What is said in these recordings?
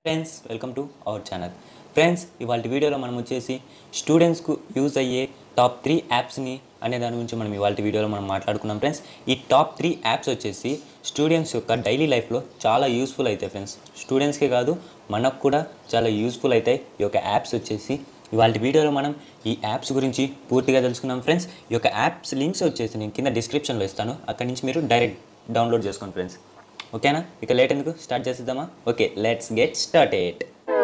friends welcome to our channel friends ఇవాళ వీడియోలో మనం వచ్చేసి స్టూడెంట్స్కు యూజ్ అయ్యే టాప్ త్రీ యాప్స్ని అనే దాని గురించి మనం ఇవాళ వీడియోలో మనం మాట్లాడుకున్నాం ఫ్రెండ్స్ ఈ టాప్ త్రీ యాప్స్ వచ్చేసి స్టూడెంట్స్ యొక్క డైలీ లైఫ్లో చాలా యూస్ఫుల్ అవుతాయి ఫ్రెండ్స్ స్టూడెంట్స్కే కాదు మనకు కూడా చాలా యూస్ఫుల్ అవుతాయి ఈ యొక్క యాప్స్ వచ్చేసి ఇవాళ వీడియోలో మనం ఈ యాప్స్ గురించి పూర్తిగా తెలుసుకున్నాం ఫ్రెండ్స్ ఈ యొక్క యాప్స్ లింక్స్ వచ్చేసి నేను కింద డిస్క్రిప్షన్లో ఇస్తాను అక్కడి నుంచి మీరు డైరెక్ట్ డౌన్లోడ్ చేసుకోండి ఫ్రెండ్స్ ఓకేనా ఇక లేట్ ఎందుకు స్టార్ట్ చేసేద్దామా okay let's get started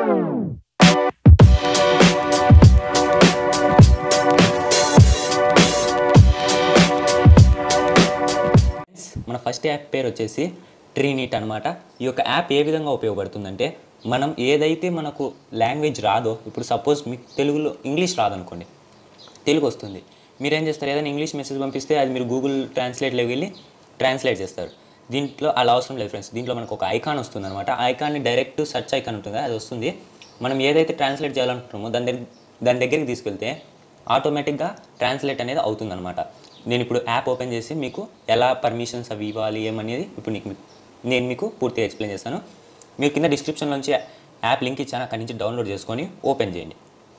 మన ఫస్ట్ యాప్ పేరు వచ్చేసి ట్రీనీట్ అనమాట ఈ యొక్క యాప్ ఏ విధంగా ఉపయోగపడుతుందంటే మనం ఏదైతే మనకు లాంగ్వేజ్ రాదో ఇప్పుడు సపోజ్ మీకు తెలుగులో ఇంగ్లీష్ రాదనుకోండి తెలుగు వస్తుంది మీరు ఏం చేస్తారు ఏదైనా ఇంగ్లీష్ మెసేజ్ పంపిస్తే అది మీరు గూగుల్ ట్రాన్స్లేట్లోకి వెళ్ళి ట్రాన్స్లేట్ చేస్తారు దీంట్లో అలా అవసరం లేదు ఫ్రెండ్స్ దీంట్లో మనకు ఒక ఐకాన్ వస్తుంది అనమాట ఆ ఐకాన్ని డైరెక్ట్ సెర్చ్ ఐకాన్ ఉంటుంది కదా, అది వస్తుంది మనం ఏదైతే ట్రాన్స్లేట్ చేయాలనుకుంటున్నామో దాని దగ్గర దాని దగ్గరికి తీసుకెళ్తే ఆటోమేటిక్గా ట్రాన్స్లేట్ అనేది అవుతుందన్నమాట నేను ఇప్పుడు యాప్ ఓపెన్ చేసి మీకు ఎలా పర్మిషన్స్ అవి ఇవ్వాలి ఏమనేది ఇప్పుడు నీకు నేను మీకు పూర్తిగా ఎక్స్ప్లెయిన్ చేస్తాను మీరు కింద డిస్క్రిప్షన్లోంచి యాప్ లింక్ ఇచ్చాను అక్కడి నుంచి డౌన్లోడ్ చేసుకొని ఓపెన్ చేయండి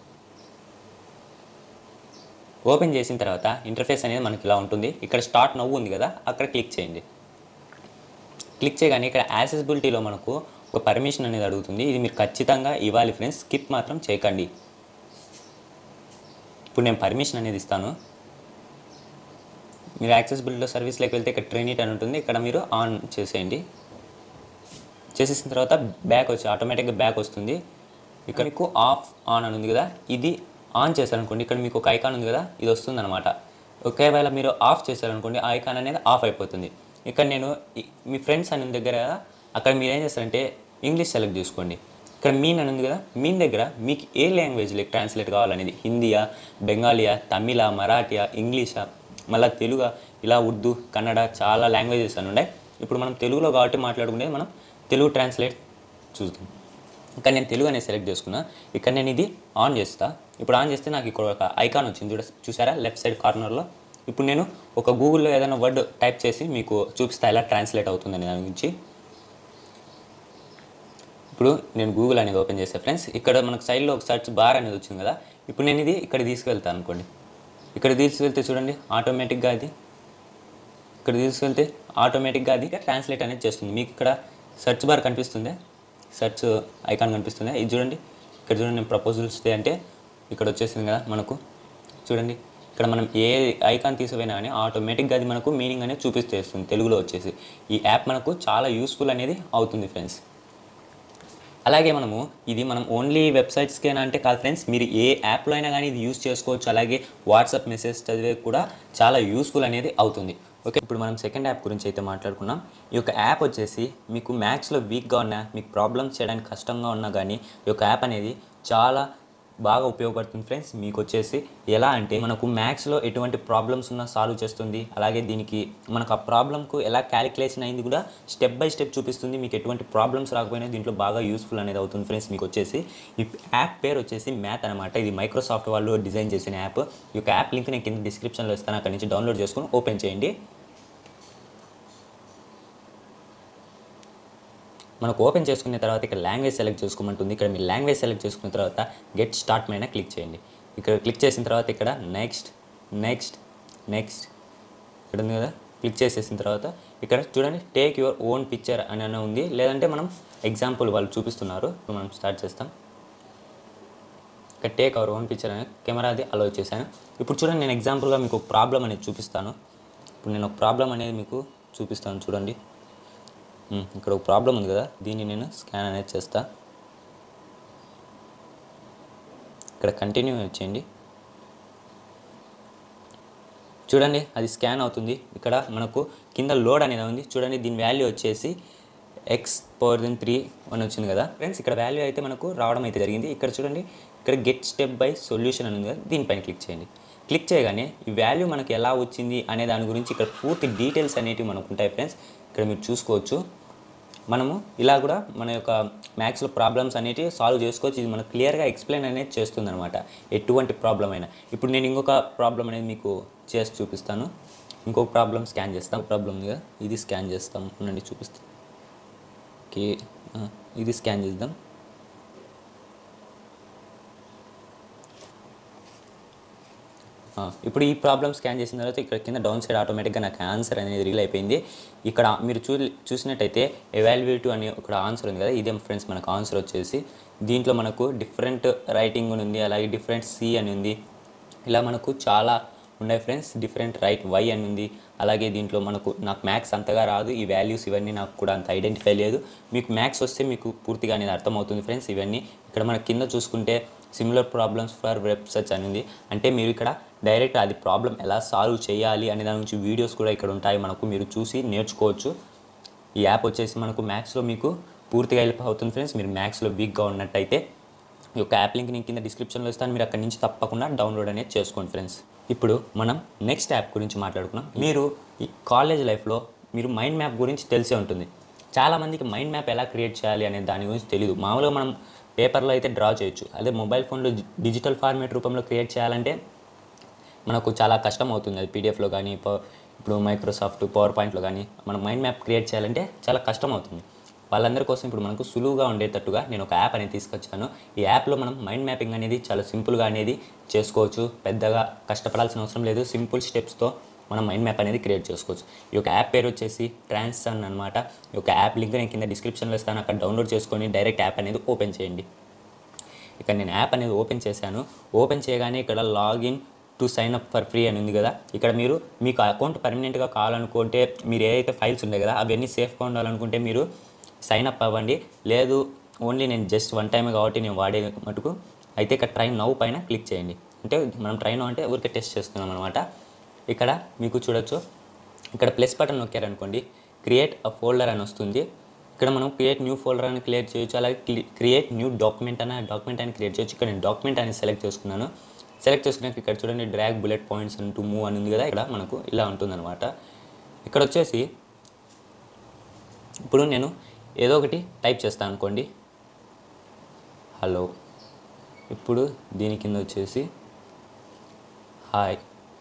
ఓపెన్ చేసిన తర్వాత ఇంటర్ఫేస్ అనేది మనకి ఇలా ఉంటుంది ఇక్కడ స్టార్ట్ నవ్వు ఉంది కదా అక్కడ క్లిక్ చేయండి క్లిక్ చేయగానే ఇక్కడ యాక్సెసిబిలిటీలో మనకు ఒక పర్మిషన్ అనేది అడుగుతుంది ఇది మీరు ఖచ్చితంగా ఇవ్వాలి ఫ్రెండ్స్ స్కిప్ మాత్రం చేయకండి ఇప్పుడు నేను పర్మిషన్ అనేది ఇస్తాను మీరు యాక్సెసిబిలిటీలో సర్వీస్లోకి వెళ్తే ఇక్కడ ట్రైనిట్ అని ఉంటుంది ఇక్కడ మీరు ఆన్ చేసేయండి చేసేసిన తర్వాత బ్యాక్ వచ్చి ఆటోమేటిక్గా బ్యాక్ వస్తుంది ఇక్కడ మీకు ఆఫ్ ఆన్ అని ఉంది కదా ఇది ఆన్ చేశారనుకోండి ఇక్కడ మీకు ఒక ఐకాన్ ఉంది కదా ఇది వస్తుంది అనమాట ఒకవేళ మీరు ఆఫ్ చేశారనుకోండి ఆ ఐకాన్ అనేది ఆఫ్ అయిపోతుంది ఇక్కడ నేను ఈ- మీ ఫ్రెండ్స్ అని ఉంది దగ్గర అక్కడ మీరు ఏం చేస్తారంటే ఇంగ్లీష్ సెలెక్ట్ చేసుకోండి ఇక్కడ మీన్ అని ఉంది కదా మీన్ దగ్గర మీకు ఏ లాంగ్వేజ్లో ట్రాన్స్లేట్ కావాలనేది హిందీయా బెంగాలీయా తమిళ మరాఠియా ఇంగ్లీషా మళ్ళీ తెలుగు ఇలా ఉర్దూ కన్నడ చాలా లాంగ్వేజెస్ అని ఉన్నాయి ఇప్పుడు మనం తెలుగులో కాబట్టి మాట్లాడుకునేది మనం తెలుగు ట్రాన్స్లేట్ చూద్దాం ఇక్కడ నేను తెలుగు అనేది సెలెక్ట్ చేసుకున్నా ఇక్కడ నేను ఇది ఆన్ చేస్తా ఇప్పుడు ఆన్ చేస్తే నాకు ఇక్కడ ఒక ఐకాన్ వచ్చింది చూడ చూసారా లెఫ్ట్ సైడ్ కార్నర్లో ఇప్పుడు నేను ఒక గూగుల్లో ఏదైనా వర్డ్ టైప్ చేసి మీకు చూపిస్తా ఎలా ట్రాన్స్లేట్ అవుతుందని దాని గురించి ఇప్పుడు నేను గూగుల్ అనేది ఓపెన్ చేసా ఫ్రెండ్స్ ఇక్కడ మనకు సైడ్లో ఒక సర్చ్ బార్ అనేది వచ్చింది కదా ఇప్పుడు నేను ఇది ఇక్కడ తీసుకెళ్తాను అనుకోండి ఇక్కడ తీసుకెళ్తే చూడండి ఆటోమేటిక్గా అది ఇక్కడ తీసుకెళ్తే ఆటోమేటిక్గా అది ట్రాన్స్లేట్ అనేది చేస్తుంది మీకు ఇక్కడ సెర్చ్ బార్ కనిపిస్తుంది సెర్చ్ ఐకాన్ కనిపిస్తుంది ఇది చూడండి ఇక్కడ చూడండి నేను ప్రపోజల్స్ అంటే ఇక్కడ వచ్చేసింది కదా మనకు చూడండి ఇక్కడ మనం ఏ ఐకాన్ తీసిపోయినా కానీ ఆటోమేటిక్గా అది మనకు మీనింగ్ అనేది చూపిస్తేస్తుంది తెలుగులో వచ్చేసి ఈ యాప్ మనకు చాలా యూస్ఫుల్ అనేది అవుతుంది ఫ్రెండ్స్ అలాగే మనము ఇది మనం ఓన్లీ వెబ్సైట్స్కేనా అంటే కాదు ఫ్రెండ్స్ మీరు ఏ యాప్లో అయినా కానీ ఇది యూస్ చేసుకోవచ్చు అలాగే వాట్సాప్ మెసేజ్ చదివే కూడా చాలా యూస్ఫుల్ అనేది అవుతుంది ఓకే ఇప్పుడు మనం సెకండ్ యాప్ గురించి అయితే మాట్లాడుకున్నాం ఈ యొక్క యాప్ వచ్చేసి మీకు మ్యాథ్స్లో వీక్గా ఉన్నా మీకు ప్రాబ్లమ్స్ చేయడానికి కష్టంగా ఉన్నా కానీ ఈ యొక్క యాప్ అనేది చాలా బాగా ఉపయోగపడుతుంది ఫ్రెండ్స్ మీకు వచ్చేసి ఎలా అంటే మనకు మ్యాథ్స్లో ఎటువంటి ప్రాబ్లమ్స్ ఉన్నా సాల్వ్ చేస్తుంది అలాగే దీనికి మనకు ఆ ప్రాబ్లంకు ఎలా క్యాలిక్యులేషన్ అయింది కూడా స్టెప్ బై స్టెప్ చూపిస్తుంది మీకు ఎటువంటి ప్రాబ్లమ్స్ రాకపోయినా దీంట్లో బాగా యూస్ఫుల్ అనేది అవుతుంది ఫ్రెండ్స్ మీకు వచ్చేసి ఈ యాప్ పేరు వచ్చేసి మ్యాథ్ అనమాట ఇది మైక్రోసాఫ్ట్ వాళ్ళు డిజైన్ చేసిన యాప్ ఈ యొక్క యాప్ లింక్ నేను కింద డిస్క్రిప్షన్లో ఇస్తాను అక్కడి నుంచి డౌన్లోడ్ చేసుకొని ఓపెన్ చేయండి మనకు ఓపెన్ చేసుకున్న తర్వాత ఇక్కడ లాంగ్వేజ్ సెలెక్ట్ చేసుకోమంటుంది ఇక్కడ మీరు లాంగ్వేజ్ సెలెక్ట్ చేసుకున్న తర్వాత గెట్ స్టార్ట్ పైన క్లిక్ చేయండి ఇక్కడ క్లిక్ చేసిన తర్వాత ఇక్కడ నెక్స్ట్ నెక్స్ట్ నెక్స్ట్ ఇక్కడ ఉంది కదా క్లిక్ చేసేసిన తర్వాత ఇక్కడ చూడండి టేక్ యువర్ ఓన్ పిక్చర్ అని అని ఉంది లేదంటే మనం ఎగ్జాంపుల్ వాళ్ళు చూపిస్తున్నారు ఇప్పుడు మనం స్టార్ట్ చేస్తాం ఇక్కడ టేక్ అవర్ ఓన్ పిక్చర్ అనే కెమెరాది అలో చేశాను ఇప్పుడు చూడండి నేను ఎగ్జాంపుల్గా మీకు ఒక ప్రాబ్లం అనేది చూపిస్తాను ఇప్పుడు నేను ఒక ప్రాబ్లం అనేది మీకు చూపిస్తాను చూడండి ఉమ్, ఇక్కడ ఒక ప్రాబ్లం ఉంది కదా దీన్ని నేను స్కాన్ అనేది చేస్తా ఇక్కడ కంటిన్యూ చేయండి చూడండి అది స్కాన్ అవుతుంది ఇక్కడ మనకు కింద లోడ్ అనేది ఉంది చూడండి దీని వాల్యూ వచ్చేసి ఎక్స్ పవర్ దెన్ త్రీ అని వచ్చింది కదా ఫ్రెండ్స్ ఇక్కడ వాల్యూ అయితే మనకు రావడం అయితే జరిగింది ఇక్కడ చూడండి ఇక్కడ గెట్ స్టెప్ బై సొల్యూషన్ అని ఉంది కదా దీనిపైన క్లిక్ చేయండి క్లిక్ చేయగానే ఈ వాల్యూ మనకి ఎలా వచ్చింది అనే దాని గురించి ఇక్కడ పూర్తి డీటెయిల్స్ అనేటివి మనకు ఉంటాయి ఫ్రెండ్స్ ఇక్కడ మీరు చూసుకోవచ్చు మనము ఇలా కూడా మన యొక్క మ్యాథ్స్లో ప్రాబ్లమ్స్ అనేటివి సాల్వ్ చేసుకోవచ్చు ఇది మనకు క్లియర్గా ఎక్స్ప్లెయిన్ అనేది చేస్తుంది అనమాట ఎటువంటి ప్రాబ్లం అయినా ఇప్పుడు నేను ఇంకొక ప్రాబ్లం అనేది మీకు చేసి చూపిస్తాను ఇంకొక ప్రాబ్లం స్కాన్ చేస్తాం ప్రాబ్లం ఉంది కదా ఇది స్కాన్ చేస్తాం ఉండండి చూపిస్తాం ఓకే ఆ, ఇది స్కాన్ చేద్దాం ఆ, ఇప్పుడు ఈ ప్రాబ్లమ్ స్కాన్ చేసిన తర్వాత ఇక్కడ కింద డౌన్ సైడ్ ఆటోమేటిక్గా నాకు ఆన్సర్ అనేది రీల్ అయిపోయింది ఇక్కడ మీరు చూ చూసినట్టయితే ఎవాల్యుయేట్ అనే ఇక్కడ ఆన్సర్ ఉంది కదా ఇదే ఫ్రెండ్స్ మనకు ఆన్సర్ వచ్చేసి దీంట్లో మనకు డిఫరెంట్ రైటింగ్ అని ఉంది అలాగే డిఫరెంట్ సి అని ఉంది ఇలా మనకు చాలా ఉన్నాయి ఫ్రెండ్స్ డిఫరెంట్ రైట్ వై అని ఉంది అలాగే దీంట్లో మనకు నాకు మ్యాథ్స్ అంతగా రాదు ఈ వాల్యూస్ ఇవన్నీ నాకు కూడా అంత ఐడెంటిఫై లేదు మీకు మ్యాథ్స్ వస్తే మీకు పూర్తిగా అనేది అర్థమవుతుంది ఫ్రెండ్స్ ఇవన్నీ ఇక్కడ మన కింద చూసుకుంటే similar problems for web search అని ఉంది అంటే మీరు ఇక్కడ డైరెక్ట్ అది ప్రాబ్లం ఎలా సాల్వ్ చేయాలి అనే దాని గురించి వీడియోస్ కూడా ఇక్కడ ఉంటాయి మనకు మీరు చూసి నేర్చుకోవచ్చు ఈ యాప్ వచ్చేసి మనకు మ్యాథ్స్లో మీకు పూర్తిగా హెల్ప్ అవుతుంది ఫ్రెండ్స్ మీరు మ్యాథ్స్లో వీక్గా ఉన్నట్టయితే ఈ యొక్క యాప్ లింక్ నేను కింద డిస్క్రిప్షన్లో ఇస్తాను మీరు అక్కడి నుంచి తప్పకుండా డౌన్లోడ్ అనేది చేసుకోండి ఫ్రెండ్స్ ఇప్పుడు మనం నెక్స్ట్ యాప్ గురించి మాట్లాడుకున్నాం మీరు ఈ కాలేజ్ లైఫ్లో మీరు మైండ్ మ్యాప్ గురించి తెలిసే ఉంటుంది చాలామందికి మైండ్ మ్యాప్ ఎలా క్రియేట్ చేయాలి అనే దాని గురించి తెలియదు మామూలుగా మనం పేపర్లో అయితే డ్రా చేయొచ్చు అదే మొబైల్ ఫోన్లో డిజిటల్ ఫార్మేట్ రూపంలో క్రియేట్ చేయాలంటే మనకు చాలా కష్టం అవుతుంది అది పీడిఎఫ్లో కానీ ప- ఇప్పుడు మైక్రోసాఫ్ట్ పవర్ పాయింట్లో కానీ మనం మైండ్ మ్యాప్ క్రియేట్ చేయాలంటే చాలా కష్టం అవుతుంది వాళ్ళందరి కోసం ఇప్పుడు మనకు సులువుగా ఉండేటట్టుగా నేను ఒక యాప్ అనేది తీసుకొచ్చాను ఈ యాప్లో మనం మైండ్ మ్యాపింగ్ అనేది చాలా సింపుల్గా అనేది చేసుకోవచ్చు పెద్దగా కష్టపడాల్సిన అవసరం లేదు సింపుల్ స్టెప్స్తో మనం మైండ్ మ్యాప్ అనేది క్రియేట్ చేసుకోవచ్చు ఈ యొక్క యాప్ పేరు వచ్చేసి ట్రాన్సన్ అనమాట ఈ యొక్క యాప్ లింక్ నేను కింద డిస్క్రిప్షన్లో ఇస్తాను అక్కడ డౌన్లోడ్ చేసుకొని డైరెక్ట్ యాప్ అనేది ఓపెన్ చేయండి ఇక్కడ నేను యాప్ అనేది ఓపెన్ చేశాను ఓపెన్ చేయగానే ఇక్కడ login to sign up for free అని ఉంది కదా ఇక్కడ మీరు మీకు అకౌంట్ పర్మనెంట్గా కావాలనుకుంటే మీరు ఏదైతే ఫైల్స్ ఉన్నాయి కదా అవన్నీ సేఫ్గా ఉండాలనుకుంటే మీరు సైన్ అప్ అవ్వండి లేదు ఓన్లీ నేను జస్ట్ వన్ టైం కాబట్టి నేను వాడే మటుకు అయితే ఇక్కడ ట్రైన్ నవ్వు పైన క్లిక్ చేయండి అంటే మనం ట్రైన్ అంటే ఊరికే టెస్ట్ చేస్తున్నాం అనమాట ఇక్కడ మీకు చూడొచ్చు ఇక్కడ ప్లస్ బటన్ నొక్కారనుకోండి క్రియేట్ అ ఫోల్డర్ అని వస్తుంది ఇక్కడ మనం క్రియేట్ న్యూ ఫోల్డర్ అని క్రియేట్ చేయొచ్చు అలాగే క్రియేట్ న్యూ డాక్యుమెంట్ అనే డాక్యుమెంట్ అని క్రియేట్ చేయొచ్చు ఇక్కడ నేను డాక్యుమెంట్ అని సెలెక్ట్ చేసుకున్నాను సెలెక్ట్ చేసుకున్నాక ఇక్కడ చూడండి డ్రాగ్ బుల్లెట్ పాయింట్స్ అంటూ మూవ్ అని ఉంది కదా ఇక్కడ మనకు ఇలా ఉంటుందన్నమాట ఇక్కడ వచ్చేసి ఇప్పుడు నేను ఏదో ఒకటి టైప్ చేస్తాను అనుకోండి హలో ఇప్పుడు దీని కింద వచ్చేసి హాయ్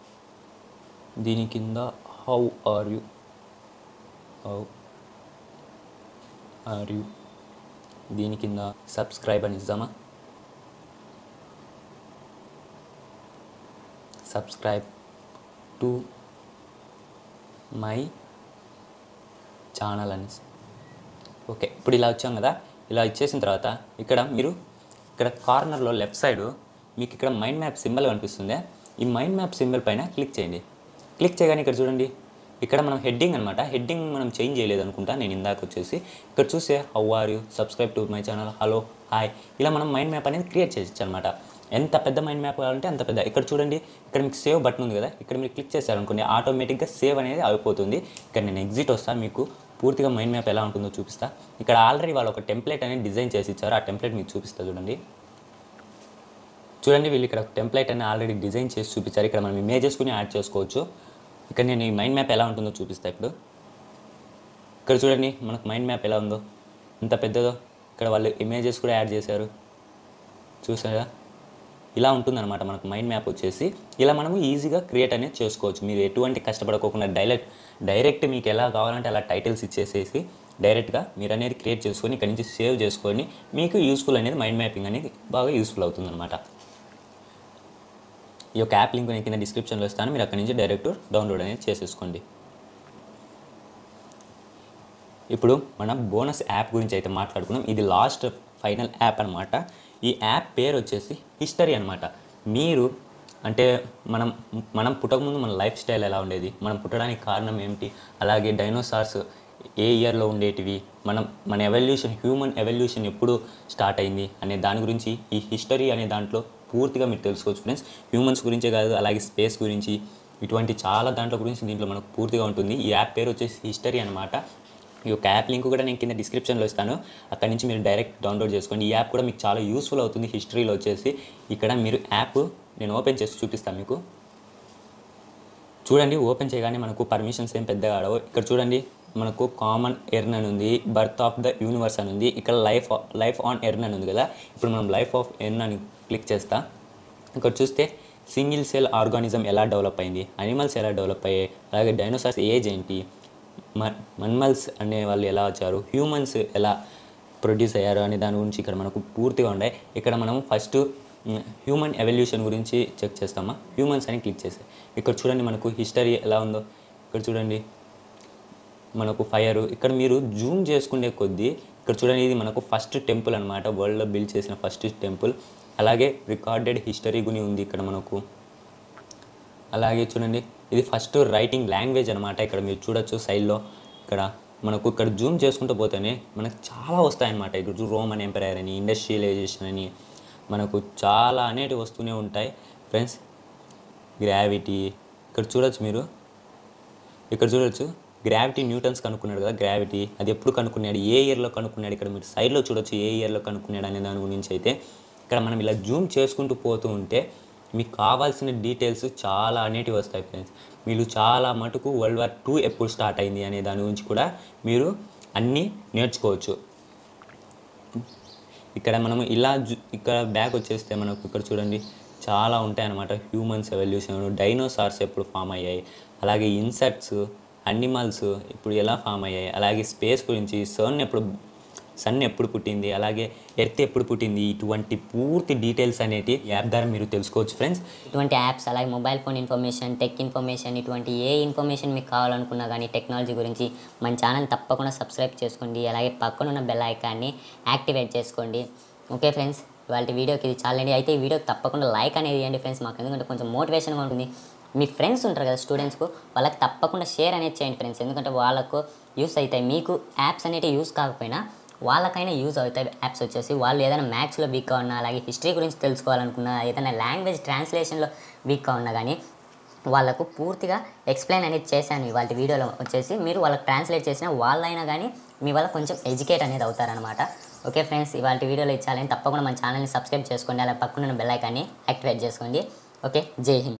దీని కింద how are you how are you దీని కింద సబ్స్క్రైబ్ అని ఇద్దామా సబ్స్క్రైబ్ టు మై ఛానల్ అని ఓకే ఇప్పుడు ఇలా వచ్చాం కదా ఇలా ఇచ్చేసిన తర్వాత ఇక్కడ మీరు ఇక్కడ కార్నర్లో లెఫ్ట్ సైడ్ మీకు ఇక్కడ మైండ్ మ్యాప్ సింబల్ కనిపిస్తుంది ఈ మైండ్ మ్యాప్ సింబల్ పైన క్లిక్ చేయండి క్లిక్ చేయగానే ఇక్కడ చూడండి ఇక్కడ మనం హెడ్డింగ్ అనమాట హెడ్డింగ్ మనం చేంజ్ చేయలేదు అనుకుంటా నేను ఇందాక వచ్చేసి ఇక్కడ చూసే how are you subscribe to my channel hello hi ఇలా మనం మైండ్ మ్యాప్ అనేది క్రియేట్ చేయొచ్చు అనమాట ఎంత పెద్ద మైండ్ మ్యాప్ కావాలంటే అంత పెద్ద ఇక్కడ చూడండి ఇక్కడ మీకు సేవ్ బటన్ ఉంది కదా ఇక్కడ మీరు క్లిక్ చేశారనుకోండి ఆటోమేటిక్గా సేవ్ అనేది అయిపోతుంది ఇక్కడ నేను ఎగ్జిట్ వస్తాను మీకు పూర్తిగా మైండ్ మ్యాప్ ఎలా ఉంటుందో చూపిస్తా ఇక్కడ ఆల్రెడీ వాళ్ళు ఒక టెంప్లెట్ అనేది డిజైన్ చేసి ఇచ్చారు ఆ టెంప్లెట్ మీకు చూపిస్తా చూడండి చూడండి వీళ్ళు ఇక్కడ టెంప్లెట్ అని ఆల్రెడీ డిజైన్ చేసి చూపించారు ఇక్కడ మనం ఇమేజెస్ కూడా యాడ్ చేసుకోవచ్చు ఇక్కడ నేను ఈ మైండ్ మ్యాప్ ఎలా ఉంటుందో చూపిస్తా ఇప్పుడు ఇక్కడ చూడండి మనకు మైండ్ మ్యాప్ ఎలా ఉందో ఎంత పెద్దదో ఇక్కడ వాళ్ళు ఇమేజెస్ కూడా యాడ్ చేశారు చూసారా ఇలా ఉంటుందన్నమాట మనకు మైండ్ మ్యాప్ వచ్చేసి ఇలా మనము ఈజీగా క్రియేట్ అనేది చేసుకోవచ్చు మీరు ఎటువంటి కష్టపడకోకుండా డైరెక్ట్ డైరెక్ట్ మీకు ఎలా కావాలంటే అలా టైటిల్స్ ఇచ్చేసేసి డైరెక్ట్గా మీరు అనేది క్రియేట్ చేసుకొని ఇక్కడ నుంచి సేవ్ చేసుకొని మీకు యూస్ఫుల్ అనేది మైండ్ మ్యాపింగ్ అనేది బాగా యూస్ఫుల్ అవుతుందన్నమాట ఈ యొక్క యాప్ లింక్ నేను కింద డిస్క్రిప్షన్లో ఇస్తాను మీరు అక్కడి నుంచి డైరెక్ట్ డౌన్లోడ్ అనేది చేసేసుకోండి ఇప్పుడు మనం బోనస్ యాప్ గురించి అయితే మాట్లాడుకున్నాం ఇది లాస్ట్ ఫైనల్ యాప్ అనమాట ఈ యాప్ పేరు వచ్చేసి హిస్టరీ అనమాట మీరు అంటే మనం మనం పుట్టకముందు మన లైఫ్ స్టైల్ ఎలా ఉండేది మనం పుట్టడానికి కారణం ఏమిటి అలాగే డైనోసార్స్ ఏ ఇయర్లో ఉండేటివి మనం మన ఎవల్యూషన్ హ్యూమన్ ఎవల్యూషన్ ఎప్పుడు స్టార్ట్ అయింది అనే దాని గురించి ఈ హిస్టరీ అనే దాంట్లో పూర్తిగా మీరు తెలుసుకోవచ్చు ఫ్రెండ్స్ హ్యూమన్స్ గురించే కాదు అలాగే స్పేస్ గురించి ఇటువంటి చాలా దాంట్లో గురించి దీంట్లో మనకు పూర్తిగా ఉంటుంది ఈ యాప్ పేరు వచ్చేసి హిస్టరీ అనమాట ఈ యొక్క యాప్ లింక్ కూడా నేను కింద డిస్క్రిప్షన్లో ఇస్తాను అక్కడ నుంచి మీరు డైరెక్ట్ డౌన్లోడ్ చేసుకోండి ఈ యాప్ కూడా మీకు చాలా యూస్ఫుల్ అవుతుంది హిస్టరీలో వచ్చేసి ఇక్కడ మీరు యాప్ నేను ఓపెన్ చేసి చూపిస్తాను మీకు చూడండి ఓపెన్ చేయగానే మనకు పర్మిషన్స్ ఏం పెద్దగా ఆడవు ఇక్కడ చూడండి మనకు కామన్ ఎర్న్ అని ఉంది బర్త్ ఆఫ్ ద యూనివర్స్ అని ఉంది ఇక్కడ లైఫ్ లైఫ్ ఆన్ ఎర్న్ అని ఉంది కదా ఇప్పుడు మనం లైఫ్ ఆఫ్ ఎర్న్ అని క్లిక్ చేస్తా ఇక్కడ చూస్తే సింగిల్ సెల్ ఆర్గానిజం ఎలా డెవలప్ అయింది అనిమల్స్ ఎలా డెవలప్ అయ్యాయి అలాగే డైనోసార్స్ ఏజ్ ఏంటి మన్మల్స్ అనే వాళ్ళు ఎలా వచ్చారు హ్యూమన్స్ ఎలా ప్రొడ్యూస్ అయ్యారు అనే దాని గురించి ఇక్కడ మనకు పూర్తిగా ఉన్నాయి ఇక్కడ మనం ఫస్ట్ హ్యూమన్ ఎవల్యూషన్ గురించి చెక్ చేస్తామా హ్యూమన్స్ అని క్లిక్ చేస్తే ఇక్కడ చూడండి మనకు హిస్టరీ ఎలా ఉందో ఇక్కడ చూడండి మనకు ఫైర్ ఇక్కడ మీరు జూమ్ చేసుకునే కొద్దీ ఇక్కడ చూడండి ఇది మనకు ఫస్ట్ టెంపుల్ అనమాట వరల్డ్లో బిల్డ్ చేసిన ఫస్ట్ టెంపుల్ అలాగే రికార్డెడ్ హిస్టరీ గుని ఉంది ఇక్కడ మనకు అలాగే చూడండి ఇది ఫస్ట్ రైటింగ్ లాంగ్వేజ్ అనమాట ఇక్కడ మీరు చూడొచ్చు సైడ్లో ఇక్కడ మనకు ఇక్కడ జూమ్ చేసుకుంటూ పోతేనే మనకు చాలా వస్తాయన్నమాట ఇక్కడ రోమన్ ఎంపైర్ అని ఇండస్ట్రియలైజేషన్ అని మనకు చాలా అనేటివి వస్తూనే ఉంటాయి ఫ్రెండ్స్ గ్రావిటీ ఇక్కడ చూడొచ్చు మీరు ఇక్కడ చూడొచ్చు గ్రావిటీ న్యూటన్స్ కనుక్కున్నాడు కదా గ్రావిటీ అది ఎప్పుడు కనుక్కున్నాడు ఏ ఇయర్లో కనుక్కున్నాడు ఇక్కడ మీరు సైడ్లో చూడొచ్చు ఏ ఇయర్లో కనుక్కున్నాడు అనే దాని గురించి అయితే ఇక్కడ మనం ఇలా జూమ్ చేసుకుంటూ పోతూ ఉంటే మీకు కావాల్సిన డీటెయిల్స్ చాలా అనేటివి వస్తాయి ఫ్రెండ్స్ మీరు చాలా మటుకు వరల్డ్ వార్ టూ ఎప్పుడు స్టార్ట్ అయింది అనే దాని గురించి కూడా మీరు అన్నీ నేర్చుకోవచ్చు ఇక్కడ మనము ఇలా జు- ఇక్కడ బ్యాక్ వచ్చేస్తే మనకు ఇక్కడ చూడండి చాలా ఉంటాయన్నమాట హ్యూమన్స్ ఎవల్యూషన్ డైనోసార్స్ ఎప్పుడు ఫామ్ అయ్యాయి అలాగే ఇన్సెక్ట్స్ అనిమల్స్ ఇప్పుడు ఎలా ఫామ్ అయ్యాయి అలాగే స్పేస్ గురించి సన్ ఎప్పుడు సన్ ఎప్పుడు పుట్టింది అలాగే ఎర్త్ ఎప్పుడు పుట్టింది ఇటువంటి పూర్తి డీటెయిల్స్ అనేటి యాప్ ద్వారా మీరు తెలుసుకోవచ్చు ఫ్రెండ్స్ ఇటువంటి యాప్స్ అలాగే mobile phone information tech information ఇటువంటి ఏ ఇన్ఫర్మేషన్ మీకు కావాలనుకున్నా కానీ టెక్నాలజీ గురించి మన ఛానల్ తప్పకుండా సబ్స్క్రైబ్ చేసుకోండి అలాగే పక్కన ఉన్న బెల్ ఐకాన్ని యాక్టివేట్ చేసుకోండి ఓకే ఫ్రెండ్స్ ఇవాళ వీడియోకి ఇది చాలండి అయితే ఈ వీడియో తప్పకుండా లైక్ అనేది ఇవ్వండి ఫ్రెండ్స్ మాకు ఎందుకంటే కొంచెం మోటివేషన్గా ఉంటుంది మీ ఫ్రెండ్స్ ఉంటారు కదా స్టూడెంట్స్కు వాళ్ళకి తప్పకుండా షేర్ అనేది చేయండి ఫ్రెండ్స్ ఎందుకంటే వాళ్ళకు యూస్ అవుతాయి మీకు యాప్స్ అనేవి యూస్ కాకపోయినా వాళ్ళకైనా యూజ్ అవుతాయి యాప్స్ వచ్చేసి వాళ్ళు ఏదైనా మ్యాథ్స్లో వీక్గా ఉన్నా అలాగే హిస్టరీ గురించి తెలుసుకోవాలనుకున్నా ఏదైనా లాంగ్వేజ్ ట్రాన్స్లేషన్లో వీక్గా ఉన్నా కానీ వాళ్ళకు పూర్తిగా ఎక్స్ప్లెయిన్ అనేది చేశాను ఇవాళ వీడియోలో వచ్చేసి మీరు వాళ్ళకి ట్రాన్స్లేట్ చేసిన వాళ్ళైనా కానీ మీ వల్ల కొంచెం ఎడ్యుకేట్ అనేది అవుతారనమాట ఓకే ఫ్రెండ్స్ ఇవాళ వీడియోలో ఇచ్చాలని తప్పకుండా మన ఛానల్ని సబ్స్క్రైబ్ చేసుకోండి అలా పక్కన బెల్ ఐకాన్ని యాక్టివేట్ చేసుకోండి ఓకే జై హింద్